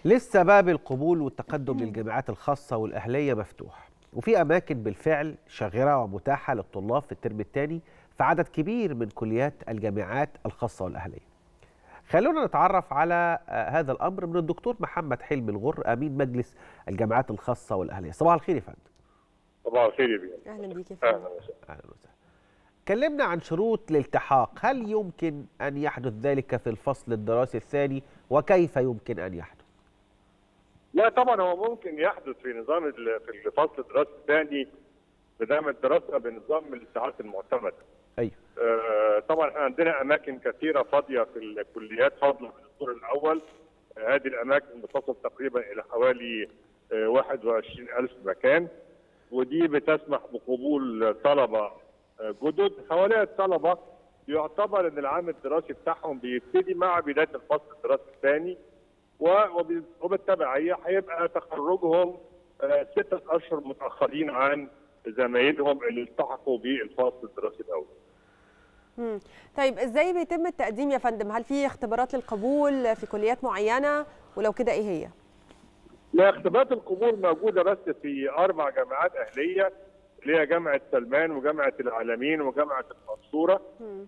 لسه باب القبول والتقدم للجامعات الخاصة والأهلية مفتوح وفي أماكن بالفعل شاغرة ومتاحة للطلاب في الترم الثاني في عدد كبير من كليات الجامعات الخاصة والأهلية خلونا نتعرف على آه، هذا الأمر من الدكتور محمد حلمي الغر أمين مجلس الجامعات الخاصة والأهلية صباح الخير يا فندم صباح الخير يا بيه اهلا بيك يا اهلا فندم وسهلا أهلا وسهلا كلمنا عن شروط الالتحاق هل يمكن أن يحدث ذلك في الفصل الدراسي الثاني وكيف يمكن أن يحدث لا طبعا هو ممكن يحدث في نظام ال- في الفصل الدراسي الثاني بدعم الدراسه بنظام الساعات المعتمده. أيوه آه، طبعا احنا عندنا اماكن كثيره فاضيه في الكليات فاضله في الدور الاول آه، هذه الاماكن بتصل تقريبا الى حوالي آه، 21000 مكان ودي بتسمح بقبول طلبه آه، جدد هؤلاء الطلبه يعتبر ان العام الدراسي بتاعهم بيبتدي مع بدايه الفصل الدراسي الثاني و- وب- وبالتبعيه هيبقى تخرجهم آه، ستة اشهر متاخرين عن زمايلهم اللي التحقوا بالفصل الدراسي الاول. مم. طيب ازاي بيتم التقديم يا فندم هل في اختبارات للقبول في كليات معينه ولو كده ايه هي لا اختبارات القبول موجوده بس في اربع جامعات اهليه اللي هي جامعه سلمان وجامعه العالمين وجامعه المنصوره. مم.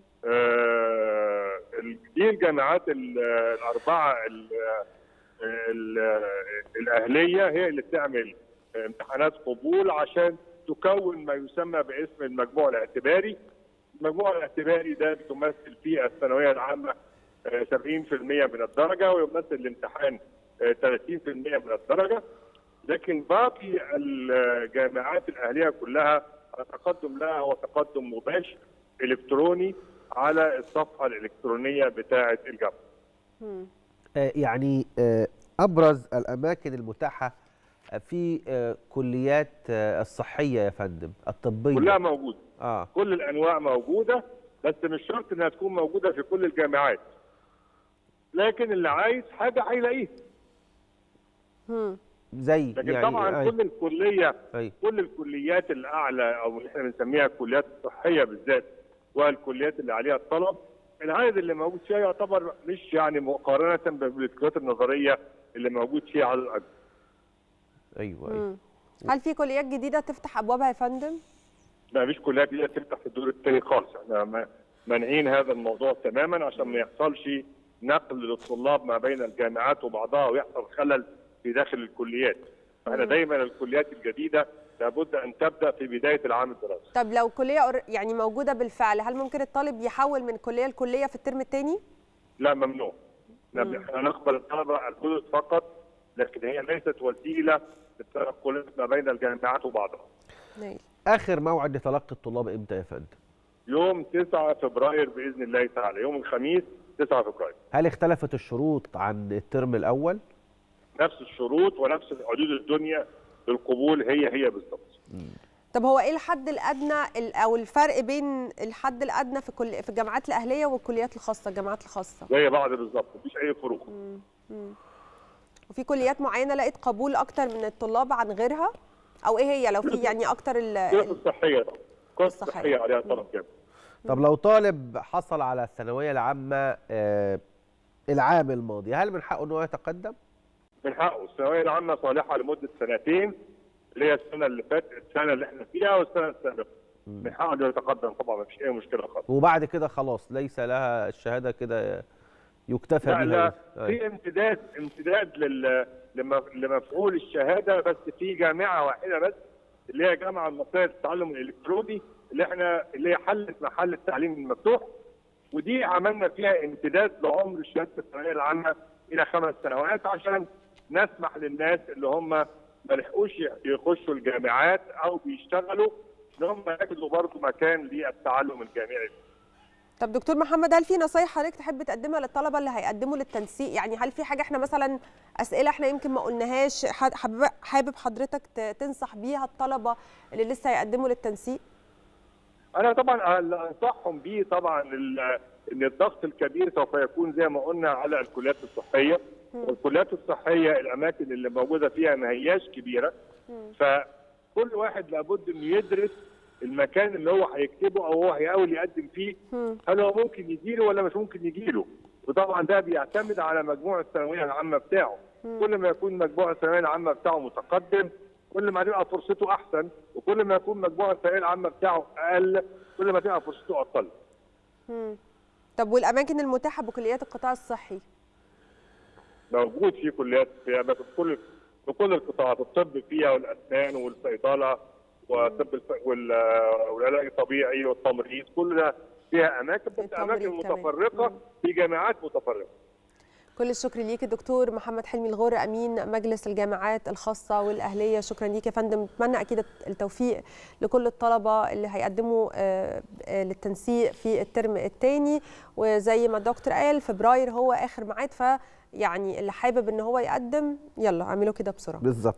آه، ال- دي الجامعات ال- الاربعه ال- ال- الاهليه هي اللي بتعمل امتحانات قبول عشان تكون ما يسمى باسم المجموع الاعتباري. المجموع الاعتباري ده بتمثل فيه الثانويه العامه آه، 70% من الدرجه ويمثل الامتحان آه، 30% من الدرجه. لكن باقي الجامعات الاهليه كلها التقدم لها هو تقدم مباشر الكتروني على الصفحه الالكترونيه بتاعه الجامعه. مم. آه، يعني آه، ابرز الاماكن المتاحه في آه، كليات آه، الصحيه يا فندم الطبيه كلها موجوده، اه كل الانواع موجوده بس مش شرط انها تكون موجوده في كل الجامعات. لكن اللي عايز حاجه هيلاقيها، مم. زي لكن يعني طبعا أي- كل الكليه أي. كل الكليات الاعلى او اللي احنا بنسميها الكليات الصحيه بالذات والكليات اللي عليها الطلب العدد اللي موجود فيها يعتبر مش يعني مقارنه بالكليات النظريه اللي موجود فيها على الاكبر. ايوه ايوه مم. هل في كليات جديده تفتح ابوابها يا فندم ما فيش كليات جديده تفتح في الدور الثاني خالص احنا ما- مانعين هذا الموضوع تماما عشان ما يحصلش نقل للطلاب ما بين الجامعات وبعضها ويحصل خلل في داخل الكليات. فاحنا دايما الكليات الجديده لابد ان تبدا في بدايه العام الدراسي. طب لو كليه قر- يعني موجوده بالفعل هل ممكن الطالب يحول من كليه لكليه في الترم الثاني لا ممنوع نحن احنا نقبل الطلبه الجدد فقط لكن هي ليست وسيله للتنقل ما بين الجامعات وبعضها. نايل اخر موعد لتلقي الطلاب امتى يا فندم يوم 9 فبراير باذن الله تعالى يوم الخميس 9 فبراير هل اختلفت الشروط عن الترم الاول نفس الشروط ونفس حدود الدنيا للقبول هي هي بالضبط. طب هو ايه الحد الادنى ال- او الفرق بين الحد الادنى في كل في الجامعات الاهليه والكليات الخاصه الجامعات الخاصه زي بعض بالظبط مفيش اي فروق. وفي كليات معينه لقيت قبول اكتر من الطلاب عن غيرها او ايه هي لو في يعني اكتر ال- الكليات الصحيه طبعا. الكليات الصحية. الصحيه عليها طلب جامد. طب لو طالب حصل على الثانويه العامه آه، العام الماضي هل من حقه ان هو يتقدم من حقه الثانويه العامه صالحه لمده سنتين اللي هي السنه اللي فاتت السنه اللي احنا فيها والسنه السابقه. من حقه انه يتقدم طبعا مفيش اي مشكله خالص. وبعد كده خلاص ليس لها الشهاده كده يكتفى لا بها لا أيوة. في امتداد امتداد لل لم- لمفعول الشهاده بس في جامعه واحده بس اللي هي الجامعه المصريه للتعلم الالكتروني اللي احنا اللي هي حلت محل التعليم المفتوح ودي عملنا فيها امتداد لعمر شهاده الثانويه العامه الى خمس سنوات عشان نسمح للناس اللي هم ما لحقوش يخشوا الجامعات او بيشتغلوا ان هم يجدوا برضه مكان للتعلم الجامعي طب دكتور محمد هل في نصايح حضرتك تحب تقدمها للطلبه اللي هيقدموا للتنسيق يعني هل في حاجه احنا مثلا اسئله احنا يمكن ما قلناهاش حد- حابب حابب حضرتك ت- تنصح بيها الطلبه اللي لسه هيقدموا للتنسيق انا طبعا اللي انصحهم بيه طبعا ال- ان الضغط الكبير سوف يكون زي ما قلنا على الكليات الصحيه والكليات الصحيه الاماكن اللي موجوده فيها ما هياش كبيره فكل واحد لابد انه يدرس المكان اللي هو هيكتبه او هو هيحاول يقدم فيه مم. هل هو ممكن يجيله ولا مش ممكن يجيله وطبعا ده بيعتمد على مجموع الثانويه العامه بتاعه كل ما يكون مجموع الثانويه العامه بتاعه متقدم كل ما تبقى فرصته احسن وكل ما يكون مجموع الثانويه العامه بتاعه اقل كل ما تبقى فرصته اقل مم. طب والاماكن المتاحه بكليات القطاع الصحي موجود في كليات في اماكن كل في كل القطاعات الطب فيها والاسنان والصيدله وطب الف... وال... والعلاج الطبيعي والتمريض كل ده فيها اماكن بس التمريض اماكن كمان. متفرقه مم. في جامعات متفرقه كل الشكر ليك دكتور محمد حلمي الغور امين مجلس الجامعات الخاصه والاهليه شكرا ليك يا فندم اتمنى اكيد التوفيق لكل الطلبه اللي هيقدموا آه، آه، للتنسيق في الترم الثاني وزي ما الدكتور قال فبراير هو اخر ميعاد فيعني اللي حابب ان هو يقدم يلا اعملوا كده بسرعه بالظبط